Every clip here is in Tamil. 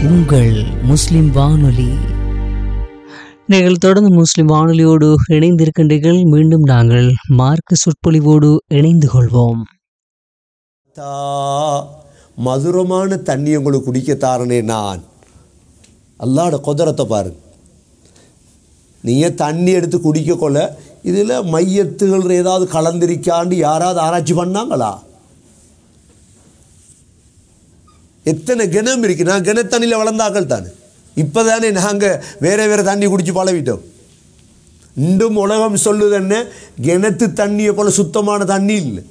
உங்கள் முஸ்லிம் வானொலி நீங்கள் தொடர்ந்து முஸ்லிம் வானொலியோடு இணைந்திருக்கின்றீர்கள் மீண்டும் நாங்கள் மார்க்க சொற்பொழிவோடு இணைந்து கொள்வோம் தா மதுரமான தண்ணி உங்களுக்கு குடிக்க தாரனே நான் அல்லாட குதிரத்தை பாருங்க நீங்கள் தண்ணி எடுத்து குடிக்க கொள்ள இதில் மையத்துகள் ஏதாவது கலந்திருக்காண்டு யாராவது ஆராய்ச்சி பண்ணாங்களா எத்தனை கிணம் இருக்கு நான் கிணத்தண்ணியில் வளர்ந்தாக்கள் தானே இப்போ தானே நாங்கள் வேற வேற தண்ணி குடிச்சு பழவிட்டோம் இன்றும் உலகம் சொல்லுது என்ன கிணத்து தண்ணியை போல சுத்தமான தண்ணி இல்லை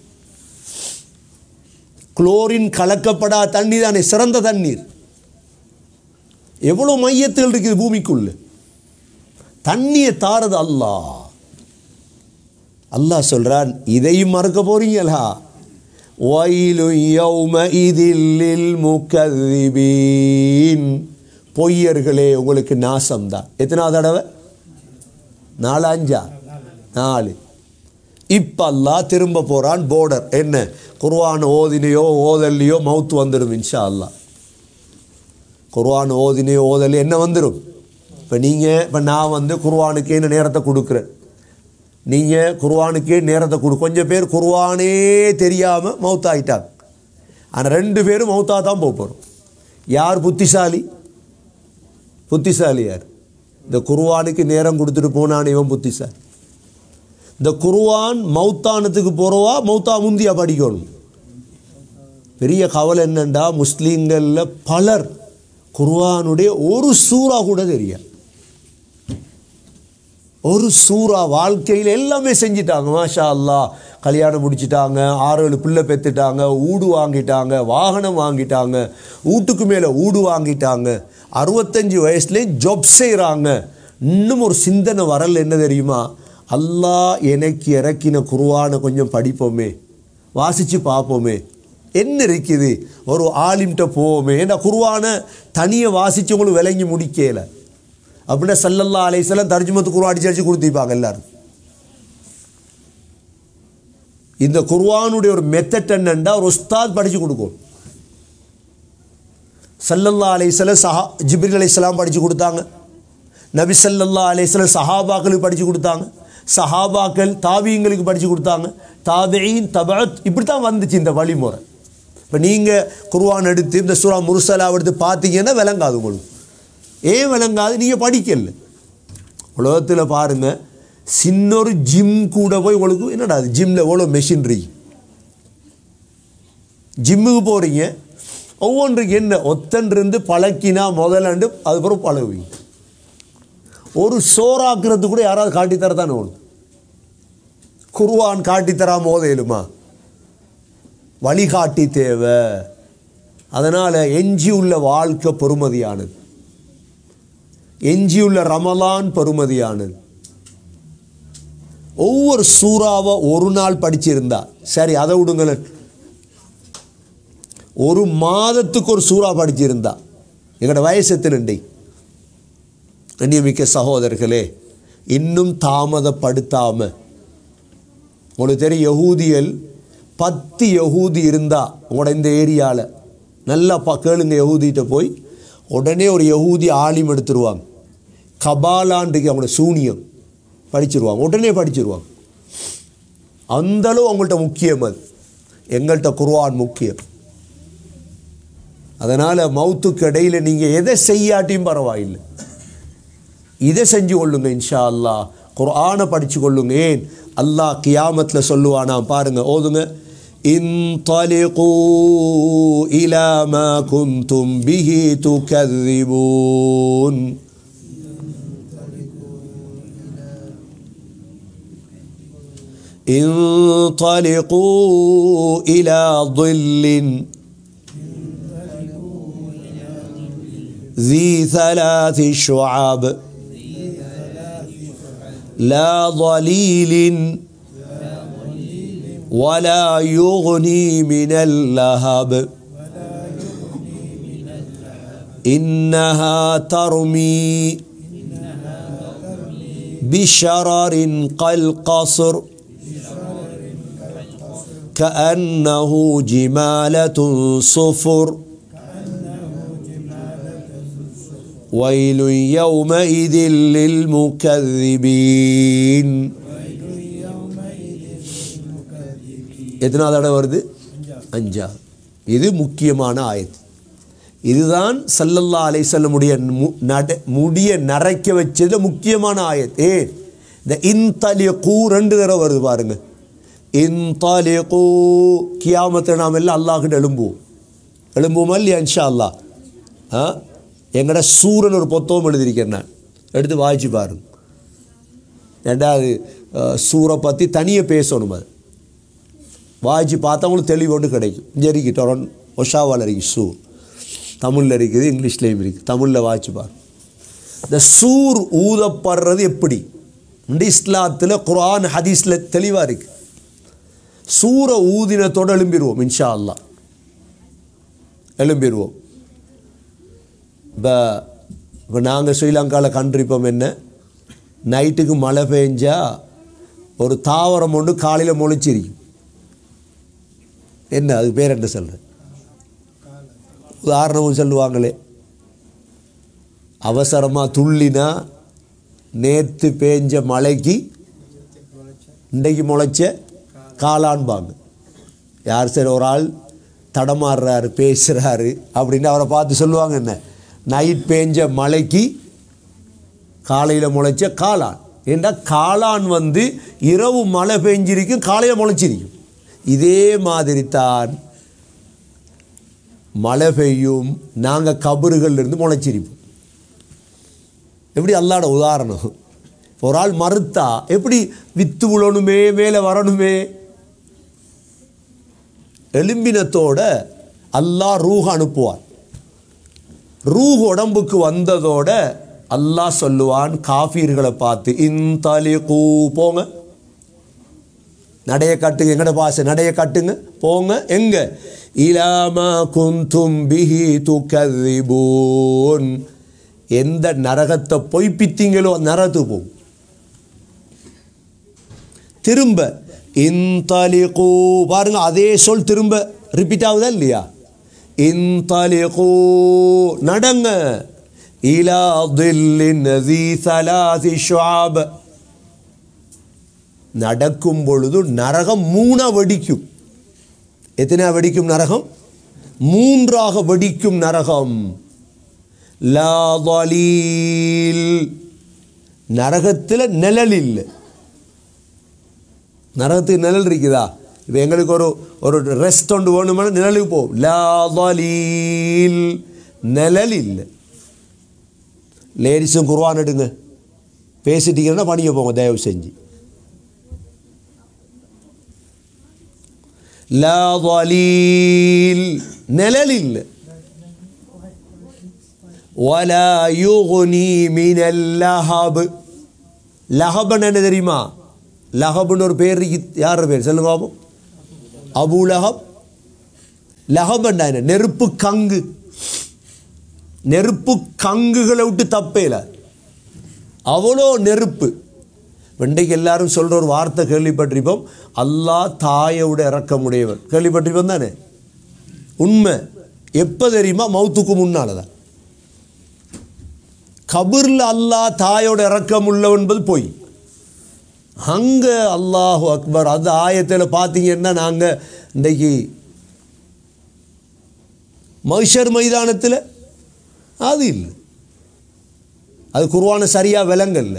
குளோரின் கலக்கப்படாத தண்ணி தானே சிறந்த தண்ணீர் எவ்வளோ மையத்தில் இருக்குது பூமிக்குள்ள தண்ணியை தாரது அல்லாஹ் அல்லாஹ் சொல்றான் இதையும் மறக்க போறீங்களா வயலு யௌமஇதில் முக்கذிபீன் பொய்யர்களே உங்களுக்கு நாசம்தான் எத்தனாவது தடவை நாலு அஞ்சா நாலு இப்போ அல்லாஹ் திரும்ப போகிறான் போர்டர் என்ன குர்ஆன் ஓதினையோ ஓதல்லையோ மவுத்து வந்துடும் இன்ஷா அல்லாஹ் குர்ஆன் ஓதினையோ ஓதலையோ என்ன வந்துடும் இப்போ நீங்கள் இப்போ நான் வந்து குர்ஆனுக்கே இந்த நேரத்தை கொடுக்குறேன் நீங்கள் குர்ஆனுக்கே நேரத்தை கொடு கொஞ்சம் பேர் குர்ஆனே தெரியாமல் மவுத்தாயிட்டாங்க ஆனால் ரெண்டு பேரும் மவுத்தாக தான் போக போகிறோம் யார் புத்திசாலி புத்திசாலி யார் இந்த குர்ஆனுக்கு நேரம் கொடுத்துட்டு போனான் இவன் புத்திசாலி இந்த குர்ஆன் மௌத்தானத்துக்கு போகிறவா மௌத்தா முந்தியா படிக்கணும் பெரிய கவலை என்னண்டா முஸ்லீம்களில் பலர் குர்ஆனுடைய ஒரு சூறா கூட தெரியாது ஒரு சூறா வாழ்க்கையில் எல்லாமே செஞ்சிட்டாங்க மாஷா அல்லாஹ் கல்யாணம் முடிச்சிட்டாங்க ஆறு ஏழு பிள்ளை பெற்றுட்டாங்க ஊடு வாங்கிட்டாங்க வாகனம் வாங்கிட்டாங்க வீட்டுக்கு மேலே ஊடு வாங்கிட்டாங்க அறுபத்தஞ்சு வயசுலேயும் ஜாப் செய்கிறாங்க இன்னும் ஒரு சிந்தனை வரல என்ன தெரியுமா அல்லாஹ் எனக்கு இறக்கின குருவானை கொஞ்சம் படிப்போமே வாசித்து பார்ப்போமே என்ன இருக்குது ஒரு ஆலிம்கிட்ட போவோமே ஏன்னா குருவானை தனியை வாசித்தவங்களும் விளங்கி முடிக்கலை அப்படின்னா சல்லல்லா அலைசலம் தர்ஜுமத்து குருவா அடிச்சு அடிச்சு கொடுத்திருப்பாங்க எல்லாரும் இந்த குர்ஆனுடைய ஒரு மெத்தட் என்னண்டா ஒரு உஸ்தாத் படிச்சு கொடுக்கும் சல்லல்லா அலைசலம் சஹா ஜிப்ரில் அலைசலாம் படிச்சு கொடுத்தாங்க நபி சல்லல்லா அலைசலம் சஹாபாக்களுக்கு படிச்சு கொடுத்தாங்க சஹாபாக்கள் தாபியங்களுக்கு படிச்சு கொடுத்தாங்க தாபியின் தபத் இப்படி தான் வந்துச்சு இந்த வழிமுறை இப்போ நீங்கள் குர்ஆன் எடுத்து இந்த சூரா முருசலா எடுத்து பார்த்தீங்கன்னா விளங்காது உங்களுக்கு ஏன் விளங்காது நீங்கள் படிக்கல உலகத்தில் பாருங்கள் சின்னொரு ஜிம் கூட போய் உங்களுக்கு என்னடா அது ஜிம்மில் எவ்வளோ மெஷின்ரி ஜிம்முக்கு போகிறீங்க ஒவ்வொன்றுக்கு என்ன ஒத்தன்றிருந்து பழக்கினா முதலாண்டு அதுக்கப்புறம் பழகுவீங்க ஒரு சோறாக்குறது கூட யாராவது காட்டித்தர தானே ஒன்று குருவான் காட்டித்தராம ஓதையிலுமா வழிகாட்டி தேவை அதனால் எஞ்சியுள்ள வாழ்க்கை பெறுமதியானது எஞ்சியுள்ள ரமலான் பெறுமதியானது ஒவ்வொரு சூறாவை ஒரு நாள் படிச்சிருந்தா சரி அதை விடுங்களேன் ஒரு மாதத்துக்கு ஒரு சூறா படிச்சிருந்தா எங்களோட வயசு எத்தனை கண்ணியமிக்க சகோதரர்களே இன்னும் தாமதப்படுத்தாம உங்களுக்கு தெரியும் யகூதியல் பத்து யகூதி இருந்தா உங்களோட இந்த ஏரியாவில் நல்லா பா கேளுங்க யகூதிகிட்ட போய் உடனே ஒரு யகூதி ஆலிம் எடுத்துருவாங்க கபாலான்றைக்கு அவங்களோட சூனியம் படிச்சிருவாங்க உடனே படிச்சிருவாங்க அந்தளவு அவங்கள்ட்ட முக்கியம் அது எங்கள்கிட்ட குர்ஆன் முக்கியம் அதனால் மவுத்துக்கு இடையில் நீங்கள் எதை செய்யாட்டியும் பரவாயில்லை இதை செஞ்சு கொள்ளுங்க இன்ஷா அல்லாஹ் குர்ஆனை படித்து கொள்ளுங்க ஏன் அல்லாஹ் கியாமத்தில் சொல்லுவானா பாருங்க ஓதுங்க انطلقوا إلى ما كنتم به تكذبون انطلقوا إلى ظل ذي ثلاث شعب لا ظليل ولا يغني من اللهب إنها ترمي بشرر كالقصر كأنه جمالة صفر ويل يومئذ للمكذبين எத்தனாவது தடவை வருது அஞ்சாவது இது முக்கியமான ஆயத்து இதுதான் சல்லல்லா அலைசல்லமுடைய மு- நட முடிய நரைக்க வச்சது முக்கியமான ஆயத் ஏன் இந்த இன்தலியக்கூ ரெண்டு தடவை வருது பாருங்க இன்தலியக்கூ கியாமத்தை நாம் எல்லாம் அல்லாஹ்கிட்ட எழும்புவோம் எழும்புவோமா இல்லையா இன்ஷா அல்லாஹ் ஆ எங்கட சூரன் ஒரு புத்தகம் எழுதியிருக்கேன் நான் எடுத்து வாய்ச்சி பாருங்க ரெண்டாவது அஹ், சூரை பற்றி தனியாக பேசணும் அது வாய்ச்சி பார்த்தா உங்களுக்கு தெளிவு ஒன்று கிடைக்கும் இங்கே இருக்கு டொரன் ஒஷாவால் இருக்கு சூ தமிழில் இருக்குது இங்கிலீஷ்லேயும் இருக்குது தமிழில் வாய்ச்சி பாரு இந்த சூர் ஊதப்படுறது எப்படி இந்த இஸ்லாத்தில் குர்ஆன் ஹதீஸில் தெளிவாக இருக்கு சூரை ஊதினத்தோடு எழும்பிடுவோம் இன்ஷா அல்லாஹ் எழும்பிடுவோம் இப்போ இப்போ நாங்கள் ஸ்ரீலங்காவில் கண்டிருப்போம் என்ன நைட்டுக்கு மழை பெஞ்சா ஒரு தாவரம் ஒன்று காலையில் முளைச்சிருக்கும் என்ன அது பேர் என்ன சொல்கிறேன் உதாரணமும் சொல்லுவாங்களே அவசரமாக துள்ளினா நேற்று பேஞ்ச மழைக்கு இன்றைக்கு முளைச்ச காளான்பாங்க யார் சரி ஒரு ஆள் தடமாறுறாரு பேசுகிறாரு அப்படின்னு அவரை பார்த்து சொல்லுவாங்க என்ன நைட் பேஞ்ச மழைக்கு காலையில் முளைச்ச காளான் ஏண்டா காளான் வந்து இரவு மழை பெஞ்சிருக்கும் காலையில் முளைச்சிருக்கும் இதே மாதிரி தான் மழை பெய்யும் நாங்கள் கபறுகள்ல இருந்து முளைச்சிருப்போம் எப்படி அல்லாட உதாரணம் ஒரு ஆள் மறுத்தா எப்படி வித்து விழணுமே மேலே வரணுமே எலும்பினத்தோட அல்லாஹ் ரூஹ் அனுப்புவான் ரூஹ் உடம்புக்கு வந்ததோட அல்லாஹ் சொல்லுவான் காஃபீர்களை பார்த்து இந்தலி கூ போங்க நடைய காட்டுங்க எங்கட பாச நடைய காட்டுங்க போங்க எங்க இலாமா குந்தும் பிஹி துகதிபூன் எந்த நரகத்தை பொய்ப்பித்தீங்களோ அந்த நரகத்துக்கு போகும் திரும்ப இந்தலிகூ பாருங்க அதே சொல் திரும்ப ரிப்பீட் ஆகுதா இல்லையா இந்தலிகூ நடங்க இலா தில்லின் ذي ثلاث شعاب நடக்கும் பொழுது நரகம் மூணா வெடிக்கும் எத்தனை வெடிக்கும் நரகம் மூன்றாக வெடிக்கும் நரகம் லா தலீல் நரகத்தில் நிழல் இல்லை நரகத்துக்கு நிழல் இருக்குதா இப்போ எங்களுக்கு ஒரு ஒரு ரெஸ்ட் ஒன்று வேணுமென்னா நிழலுக்கு போகும் லா தலீல் நிழல் இல்லை லேடிஸும் குர்வான் எடுங்க பேசிட்டீங்கன்னா பணிய போங்க தயவு செஞ்சு லா தலீல் நிழல் இல்லை ولا يغني من اللهب லஹபன் என்ன தெரியுமா லஹப்னு ஒரு பேர் இருக்கு. யார் பேர் சொல்லுங்க பாப்போம் அபு லஹப் லஹபன் என்ன நெருப்பு கங்கு நெருப்பு கங்குகளை விட்டு தப்பேல அவ்வளோ நெருப்பு இன்றைக்கு எல்லாரும் சொல்கிற ஒரு வார்த்தை கேள்விப்பட்டிருப்போம் அல்லாஹ் தாயோட இறக்கமுடையவர் கேள்விப்பட்டிருப்போம் தானே உண்மை எப்போ தெரியுமா மௌத்துக்கு முன்னால தான் கபூரில் அல்லாஹ் தாயோட இறக்கம் உள்ளவன் என்பது பொய் அங்கே அல்லாஹு அக்பர் அந்த ஆயத்தில் பார்த்தீங்கன்னா நாங்கள் இன்றைக்கு மகிஷர் மைதானத்தில் அது இல்லை அது குர்வான சரியாக விளங்கல்ல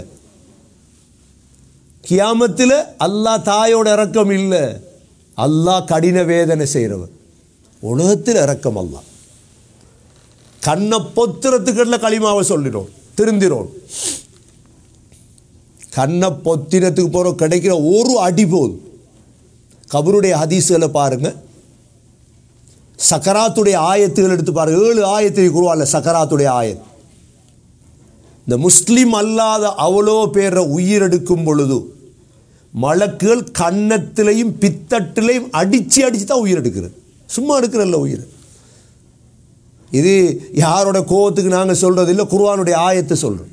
கியாமத்தில் அல்லாஹ் தாயோட இறக்கம் இல்லை அல்லாஹ் கடின வேதனை செய்கிறவர் உலகத்தில் இறக்கம் அல்லாஹ் கண்ணை பொத்துறதுக்குள்ள களிமாவை சொல்லிடும் திருந்திரோம் கண்ணை பொத்தினத்துக்கு போகிற கிடைக்கிற ஒரு அடி போதும் கபருடைய ஹதீஸுகளை பாருங்க சக்கராத்துடைய ஆயத்துகள் எடுத்து பாருங்க ஏழு ஆயத்தை குருவால சக்கராத்துடைய ஆயத் இந்த முஸ்லீம் அல்லாத அவ்வளோ பேரை உயிரெடுக்கும் பொழுது மலக்குகள் கன்னத்திலையும் பித்தட்டிலையும் அடித்து அடித்து தான் உயிர் எடுக்கிறது சும்மா எடுக்கிறல்ல உயிர் இது யாரோட கோவத்துக்கு நாங்கள் சொல்கிறது இல்லை குர்ஆனுடைய ஆயத்தை சொல்கிறோம்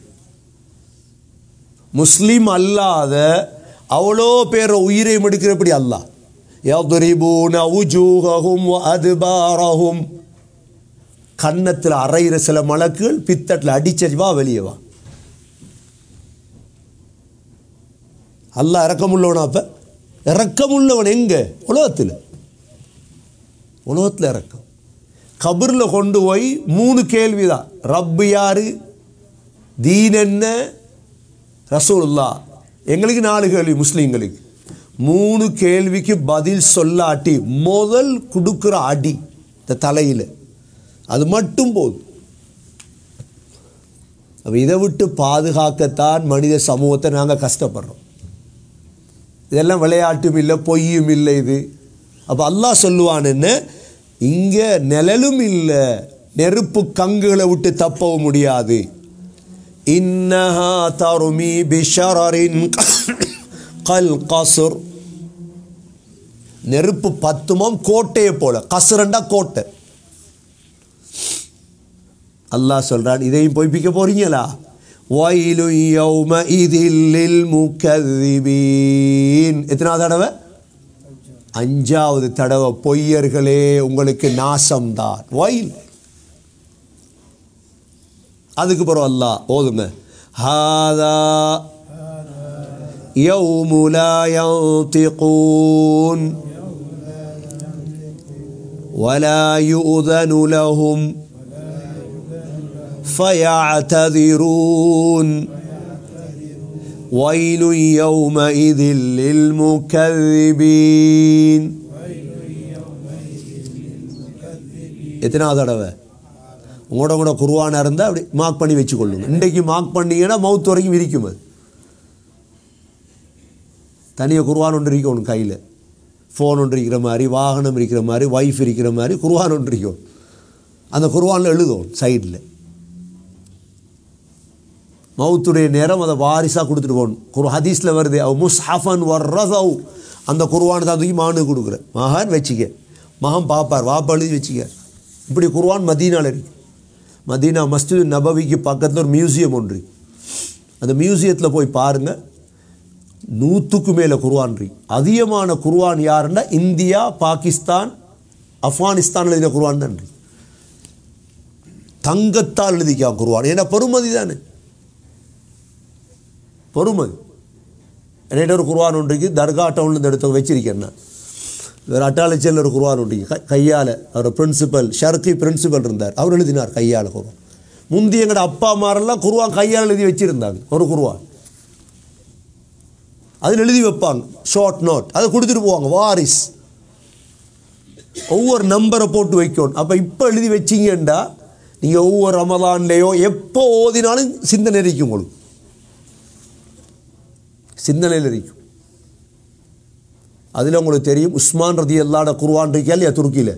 முஸ்லீம் அல்லாத அவ்வளோ பேரை உயிரையும் எடுக்கிறபடி அல்லாஹ் يضربون وجوههم وأدبارهم கன்னத்தில் அரைகிற சில மலக்குகள் பித்தட்டில் அடிச்சடி வா வெளியே வா அல்லாஹ் இறக்கமுள்ளவனா அப்ப இறக்கமுள்ளவன் எங்க உலகத்தில் உலகத்தில் இறக்கம் கபரில் கொண்டு போய் மூணு கேள்வி தான் ரப்பு யாரு தீன் என்ன ரசூலுல்லா எங்களுக்கு நாலு கேள்வி முஸ்லீம்களுக்கு மூணு கேள்விக்கு பதில் சொல்லாட்டி முதல் கொடுக்குற அடி இந்த தலையில் அது மட்டும் போதும் அப்ப இதை விட்டு பாதுகாக்கத்தான் மனித சமூகத்தை நாங்கள் கஷ்டப்படுறோம் இதெல்லாம் விளையாட்டும் இல்லை பொய்யும் இல்லை இது அப்போ அல்லாஹ் சொல்லுவான் என்ன இங்கே நிழலும் இல்லை நெருப்பு கங்குகளை விட்டு தப்பவும் முடியாது இன்னஹா தருமி பிஷரின் கல் கசுர் நெருப்பு பத்துமம் கோட்டையை போல கசுரண்டா கோட்டை அல்லாஹ் சொல்றான் இதையும் பொய்ப்பிக்க போறீங்களா வயலு யௌம இதில் முக்கதிபீன் எத்தனாவது தடவை அஞ்சாவது தடவை பொய்யர்களே உங்களுக்கு நாசம்தான் வயல் அதுக்கு பிறகு அல்லாஹ் ஓதுங்க ஹாதா يوم لا ينطقون ولا يؤذن لهم فيعتذرون ويل يومئذ للمكذبين எத்தனாவது தடவை உங்களோட கூட குருவானா இருந்தால் அப்படி மார்க் பண்ணி வச்சுக்கொள்ளுங்க இன்றைக்கு மார்க் பண்ணீங்கன்னா மவுத் வரைக்கும் இருக்கும் அது தனியாக குருவான் ஒன்று இருக்கும் ஒன்று கையில் ஃபோன் ஒன்று இருக்கிற மாதிரி வாகனம் இருக்கிற மாதிரி ஒய்ஃப் இருக்கிற மாதிரி குருவான் ஒன்று இருக்கும் அந்த குருவானில் எழுதும் சைடில் மவுத்துடைய நேரம் அதை வாரிசாக கொடுத்துட்டு போகணும் குரு ஹதீஸில் வருது அவ் முஸ்ஹஃபன் வர்றதவ் அந்த குருவான் தான் தூக்கி மகனுக்கு கொடுக்குற மகன் வச்சுக்க மகன் பார்ப்பார் வாப்பா எழுதி வச்சுக்க இப்படி குருவான் மதீனாவில் இருக்கு மதீனா மஸ்ஜித் நபவிக்கு பக்கத்தில் ஒரு மியூசியம் ஒன்று இருக்கு. அந்த மியூசியத்தில் போய் பாருங்கள் நூற்றுக்கு மேலே குர்ஆன் இருக்கு அதிகமான குர்ஆன் யாருன்னா இந்தியா பாகிஸ்தான் ஆப்கானிஸ்தான் எழுதின குர்ஆன் தான் இருக்கு தங்கத்தால் எழுதிக்கா குர்ஆன் ஏன்னா பெருமதி தானே பொறுமதி என்கிட்ட ஒரு குர்ஆன் ஒன்று இருக்கு தர்கா டவுன்லேருந்து எடுத்து வச்சிருக்கேன் நான் வேறு அட்டாளச்சியில் ஒரு குர்ஆன் ஒன்று இருக்கு. கை கையால் அவர் பிரின்சிபல் ஷர்கி பிரின்சிபல் இருந்தார் அவர் எழுதினார் கையால் குர்ஆன் முந்தி எங்களோட அப்பா அம்மாரெல்லாம் குர்ஆன் கையால் எழுதி வச்சிருந்தாங்க ஒரு குர்ஆன் அதில் எழுதி வைப்பாங்க ஷார்ட் நோட் அதை கொடுத்துட்டு போவாங்க வாரிஸ் ஒவ்வொரு நம்பரை போட்டு வைக்கணும் அப்போ இப்போ எழுதி வச்சிங்கண்டா நீங்கள் ஒவ்வொரு ரமதான்லேயோ எப்போ ஓதினாலும் சிந்தனை இருக்கும் உங்களுக்கு சிந்தனையில் இருக்கும் அதில் உங்களுக்கு தெரியும் உஸ்மான் ரதி அல்லாட குர்வான் இருக்கா இல்லையா துருக்கியில்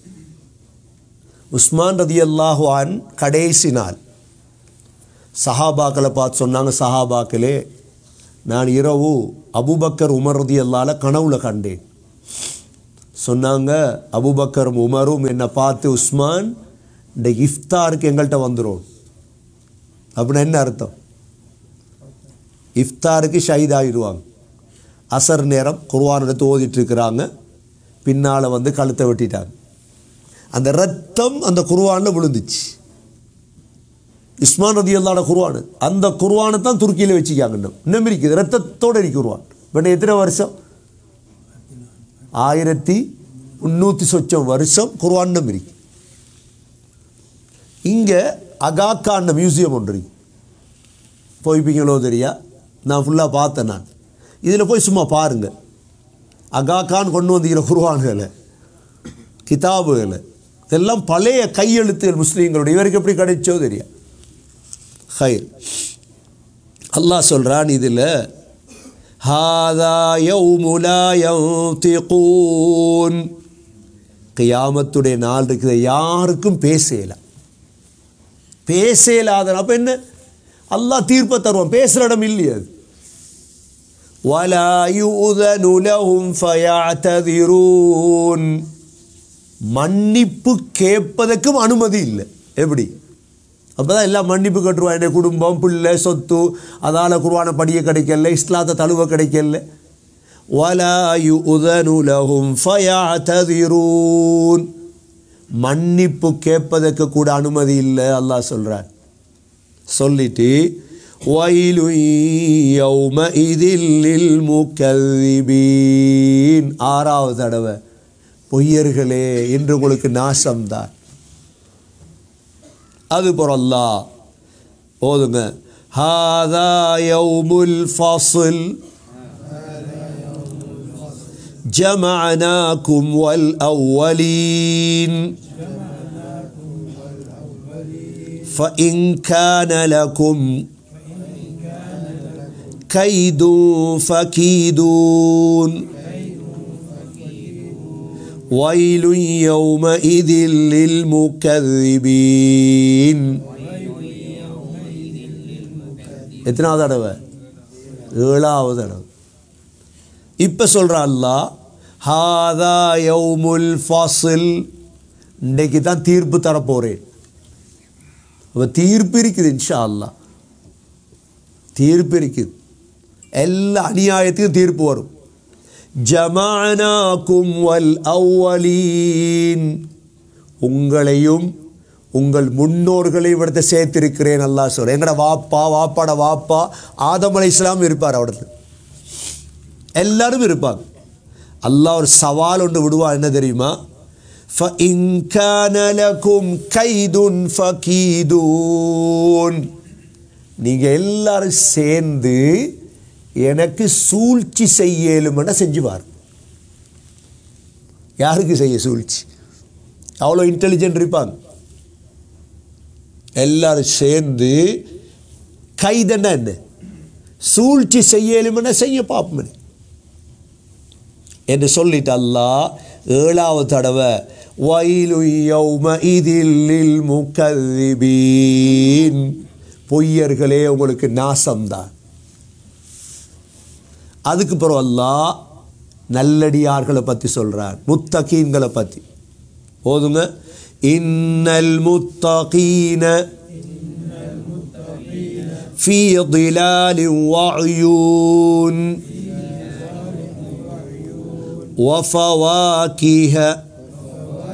உஸ்மான் ரதி அல்லாஹான் கடைசி நாள் சஹாபாக்களை பார்த்து சொன்னாங்க சஹாபாக்களே நான் இரவு அபுபக்கர் உமர் ரதி அல்லால கனவுல கண்டேன் சொன்னாங்க அபுபக்கரும் உமரும் என்னை பார்த்து உஸ்மான் இந்த இஃப்தாருக்கு எங்கள்கிட்ட வந்துடும் அப்படின்னா என்ன அர்த்தம் இஃப்தாருக்கு ஷஹீத் ஆகிடுவாங்க அசர் நேரம் குர்ஆன் எடுத்து ஓதிட்டு இருக்கிறாங்க பின்னால் வந்து கழுத்தை வெட்டிட்டாங்க அந்த ரத்தம் அந்த குர்ஆனில் விழுந்துச்சு இஸ்மான் ரதி அல்லாட குர்ஆன் அந்த குர்ஆனை தான் துருக்கியில் வச்சுக்காங்க இன்னும் இன்னும் இருக்குது ரத்தத்தோடு இருக்கு குர்ஆன் இப்போ எத்தனை வருஷம் ஆயிரத்தி முந்நூற்றி சொச்சம் வருஷம் குர்ஆன்னும் இருக்கு இங்கே அகாக்கான மியூசியம் ஒன்று இருக்கு போய்ப்பீங்களோ தெரியா நான் ஃபுல்லாக பார்த்தேன் நான் இதில் போய் சும்மா பாருங்க அகாக்கான் கொண்டு வந்திருக்கிற குர்ஆன்களை கிதாபுகளை இதெல்லாம் பழைய கையெழுத்துகள் முஸ்லீம்களுடைய இவருக்கு எப்படி கிடைச்சோ தெரியா ஹைர் அல்லாஹ் சொல்கிறான் இதில் ஹாதா யௌமுலா யௌதிகூன் கியாமத்துடைய நாள் இருக்குது யாருக்கும் பேசலாம் பேசலாத அப்போ என்ன அல்லாஹ் தீர்ப்பை தருவான் பேசுகிற இடம் இல்லையே அது ولا يؤذن لهم فيعتذرون மன்னிப்பு கேட்பதற்கும் அனுமதி இல்லை எப்படி அப்பதான் எல்லாம் மன்னிப்பு கட்டுருவான் என் குடும்பம் பிள்ளை சொத்து அதால் குருவான படிய கிடைக்கல இஸ்லாத்த தழுவ கிடைக்கல ولا يؤذن لهم فيعتذرون மன்னிப்பு கேட்பதற்கு கூட அனுமதி இல்லை அல்லாஹ் சொல்கிறார் சொல்லிட்டு வயலு யௌமஇதில் முக்கல்லிபீன் ஆறாவது தடவை பொய்யர்களே என்று உங்களுக்கு நாசம்தான் அது போறல்லா போதுங்க ஹாதா யௌமுல் ஃபாசில் جمعناكم والأولين فإن كان لكم كيد فكيدون ويل يومئذ للمكذبين எத்தனாவது தடவை ஏழாவது தடவை இப்போ சொல்கிற அல்லா ஹாதா யௌமுல் ஃபாசில் இன்றைக்கு தான் தீர்ப்பு தரப்போகிறேன் அப்போ தீர்ப்பு இருக்குது இன்ஷா அல்லா தீர்ப்பு இருக்குது எல்லா அநியாயத்துக்கும் தீர்ப்பு வரும் ஜமானாக்கும் வல் அவ்வலீன் உங்களையும் உங்கள் முன்னோர்களை இவிடத்தை சேர்த்திருக்கிறேன் அல்லாஹ் சொல்கிறேன் எங்கட வாப்பா வாப்பாட வாப்பா ஆதம் அலை இஸ்லாம் இருப்பார் அவடத்தில் எல்லாரும் இருப்பாங்க அல்லாஹ் ஒரு சவால் ஒன்று விடுவான் என்ன தெரியுமா فَإِن كَانَ لَكُمْ كَيْدٌ فَكِيدُونَ நீங்கள் எல்லாரும் சேர்ந்து எனக்கு சூழ்ச்சி செய்யலுமென செஞ்சுவார் யாருக்கு செய்ய சூழ்ச்சி அவ்வளோ இன்டெலிஜென்ட் இருப்பாங்க எல்லாரும் சேர்ந்து கைதன்னா என்ன சூழ்ச்சி செய்யலுமென செய்ய பார்ப்போம் என்று சொல்லிட்டு அல்லாஹ் ஏழாவது தடவை வயலு யௌம இதில் முக்கல்லிபீன் பொய்யர்களே உங்களுக்கு நாசம்தான் அதுக்கு பிறகு அல்லாஹ் நல்லடியார்களை பற்றி சொல்கிறார் முத்தகீன்களை பற்றி போதுங்க இன்னல் முத்தகீன في ظلال وعيون وفواكه